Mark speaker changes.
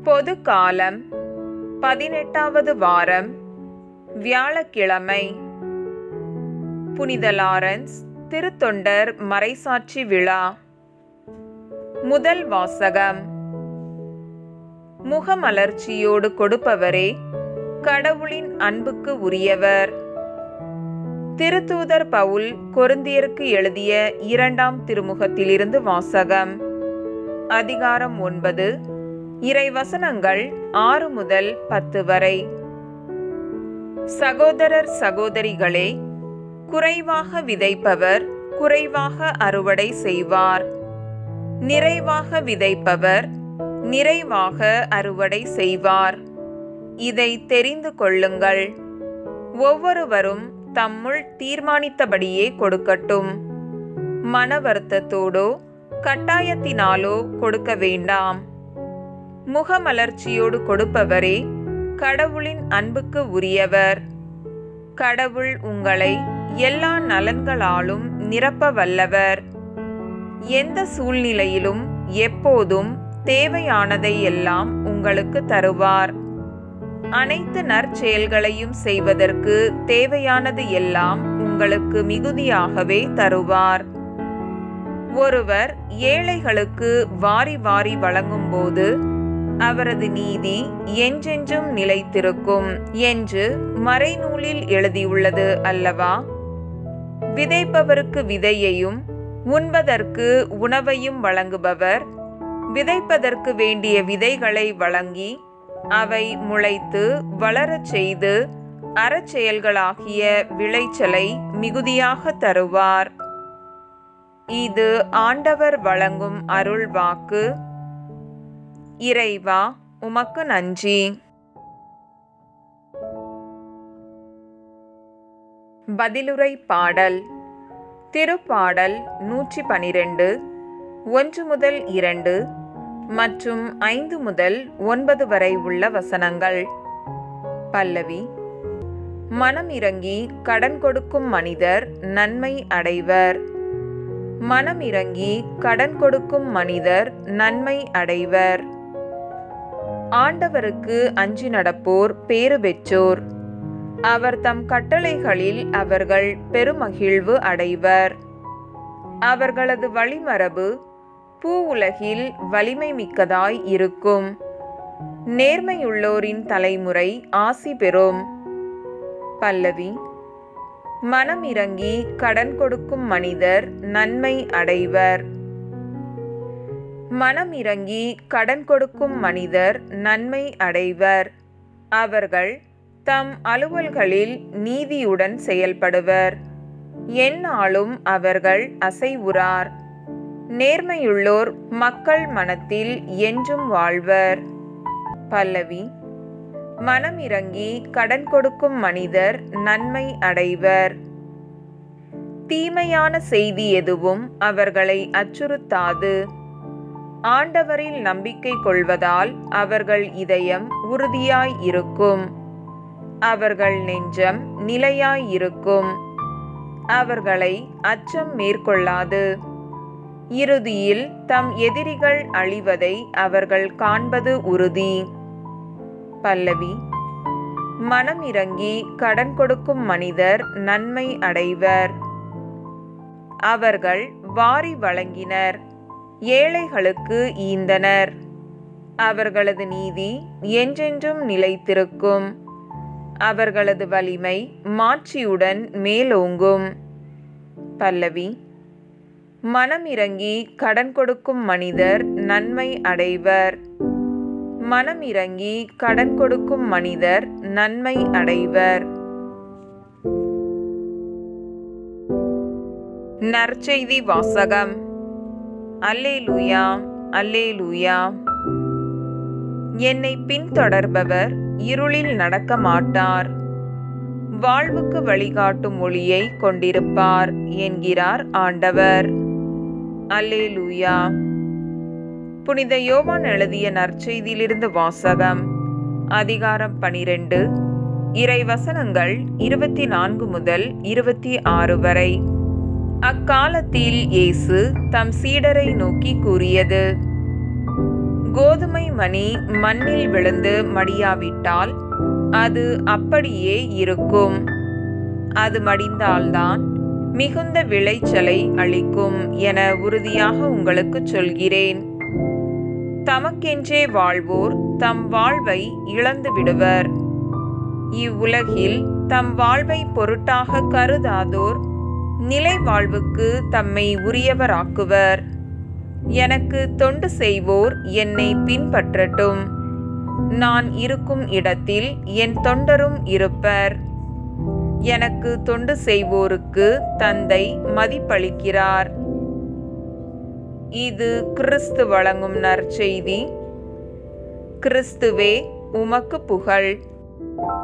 Speaker 1: பொது காலம் பதினெட்டாவது வாரம் வியாழக்கிழமை புனித லாரன்ஸ் திருத்தொண்டர் மறைசாட்சி விழா முதல் வாசகம் முகமலர்ச்சியோடு கொடுப்பவரே கடவுளின் அன்புக்கு உரியவர் திருத்தூதர் பவுல் கொருந்தியருக்கு எழுதிய இரண்டாம் திருமுகத்திலிருந்து வாசகம் அதிகாரம் ஒன்பது இறைவசனங்கள் ஆறு முதல் பத்து வரை சகோதரர் சகோதரிகளே குறைவாக விதைப்பவர் குறைவாக அறுவடை செய்வார் நிறைவாக விதைப்பவர் நிறைவாக அறுவடை செய்வார் இதை தெரிந்து கொள்ளுங்கள் ஒவ்வொருவரும் தம்முள் தீர்மானித்தபடியே கொடுக்கட்டும் மன வருத்தத்தோடோ கட்டாயத்தினாலோ கொடுக்க வேண்டாம் முகமலர்ச்சியோடு கொடுப்பவரே கடவுளின் அன்புக்கு உரியவர் கடவுள் உங்களை எல்லா நலன்களாலும் நிரப்ப வல்லவர் எந்த சூழ்நிலையிலும் எப்போதும் தேவையானதை எல்லாம் உங்களுக்கு தருவார் அனைத்து நற்செயல்களையும் செய்வதற்கு தேவையானது எல்லாம் உங்களுக்கு மிகுதியாகவே தருவார் ஒருவர் ஏழைகளுக்கு வாரி வாரி வழங்கும்போது அவரது நீதி என்றென்றும் நிலைத்திருக்கும் என்று மறைநூலில் எழுதியுள்ளது அல்லவா விதைப்பவருக்கு விதையையும் உண்பதற்கு உணவையும் வழங்குபவர் விதைப்பதற்கு வேண்டிய விதைகளை வழங்கி அவை முளைத்து வளரச் செய்து அறச்செயல்களாகிய விளைச்சலை மிகுதியாக தருவார் இது ஆண்டவர் வழங்கும் அருள் வாக்கு இறைவா உமக்கு நன்றி பதிலுரை பாடல் திருப்பாடல் நூற்றி பனிரெண்டு ஒன்று முதல் இரண்டு மற்றும் ஐந்து முதல் ஒன்பது வரை உள்ள வசனங்கள் பல்லவி மனம் இறங்கி கடன் கொடுக்கும் மனிதர் நன்மை அடைவர் மனம் இறங்கி கடன் கொடுக்கும் மனிதர் நன்மை அடைவர் ஆண்டவருக்கு அஞ்சி நடப்போர் பேறு பெற்றோர் அவர் தம் கட்டளைகளில் அவர்கள் பெருமகிழ்வு அடைவர் அவர்களது வழிமரபு பூ உலகில் வலிமை மிக்கதாய் இருக்கும் நேர்மையுள்ளோரின் தலைமுறை ஆசி பெறும் பல்லவி மனம் இறங்கி கடன் கொடுக்கும் மனிதர் நன்மை அடைவர் மனம் இறங்கி கடன் கொடுக்கும் மனிதர் நன்மை அடைவர் அவர்கள் தம் அலுவல்களில் நீதியுடன் செயல்படுவர் எந்நாளும் அவர்கள் அசைவுறார் நேர்மையுள்ளோர் மக்கள் மனத்தில் என்றும் வாழ்வர் பல்லவி மனம் இறங்கி கடன் கொடுக்கும் மனிதர் நன்மை அடைவர் தீமையான செய்தி எதுவும் அவர்களை அச்சுறுத்தாது ஆண்டவரில் நம்பிக்கை கொள்வதால் அவர்கள் இதயம் உறுதியாய் இருக்கும் அவர்கள் நெஞ்சம் நிலையாய் இருக்கும் அவர்களை அச்சம் மேற்கொள்ளாது இறுதியில் தம் எதிரிகள் அழிவதை அவர்கள் காண்பது உறுதி பல்லவி மனம் இறங்கி கடன் கொடுக்கும் மனிதர் நன்மை அடைவர் அவர்கள் வாரி வழங்கினர் ஏழைகளுக்கு ஈந்தனர் அவர்களது நீதி என்றென்றும் நிலைத்திருக்கும் அவர்களது வலிமை மாட்சியுடன் மேலோங்கும் பல்லவி மனம் இறங்கி கடன் கொடுக்கும் மனிதர் நன்மை அடைவர் மனம் இறங்கி கடன் கொடுக்கும் மனிதர் நன்மை அடைவர் நற்செய்தி வாசகம் அல்லேலூயா அல்லேலூயா என்னை பின்தொடர்பவர் இருளில் நடக்க மாட்டார் வாழ்வுக்கு வழிகாட்டும் ஒளியை கொண்டிருப்பார் என்கிறார் ஆண்டவர் அல்லேலூயா புனித யோவான் எழுதிய நற்செய்தியிலிருந்து வாசகம் அதிகாரம் பனிரெண்டு இறை வசனங்கள் இருபத்தி நான்கு முதல் இருபத்தி ஆறு வரை அக்காலத்தில் இயேசு தம் சீடரை நோக்கி கூறியது கோதுமை மணி மண்ணில் விழுந்து மடியாவிட்டால் அது அப்படியே இருக்கும் அது மடிந்தால்தான் மிகுந்த விளைச்சலை அளிக்கும் என உறுதியாக உங்களுக்கு சொல்கிறேன் தமக்கென்றே வாழ்வோர் தம் வாழ்வை இழந்து விடுவர் இவ்வுலகில் தம் வாழ்வை பொருட்டாக கருதாதோர் நிலை வாழ்வுக்கு தம்மை உரியவராக்குவர் எனக்கு தொண்டு செய்வோர் என்னை பின்பற்றட்டும் நான் இருக்கும் இடத்தில் என் தொண்டரும் இருப்பர் எனக்கு தொண்டு செய்வோருக்கு தந்தை மதிப்பளிக்கிறார் இது கிறிஸ்து வழங்கும் நற்செய்தி கிறிஸ்துவே உமக்கு புகழ்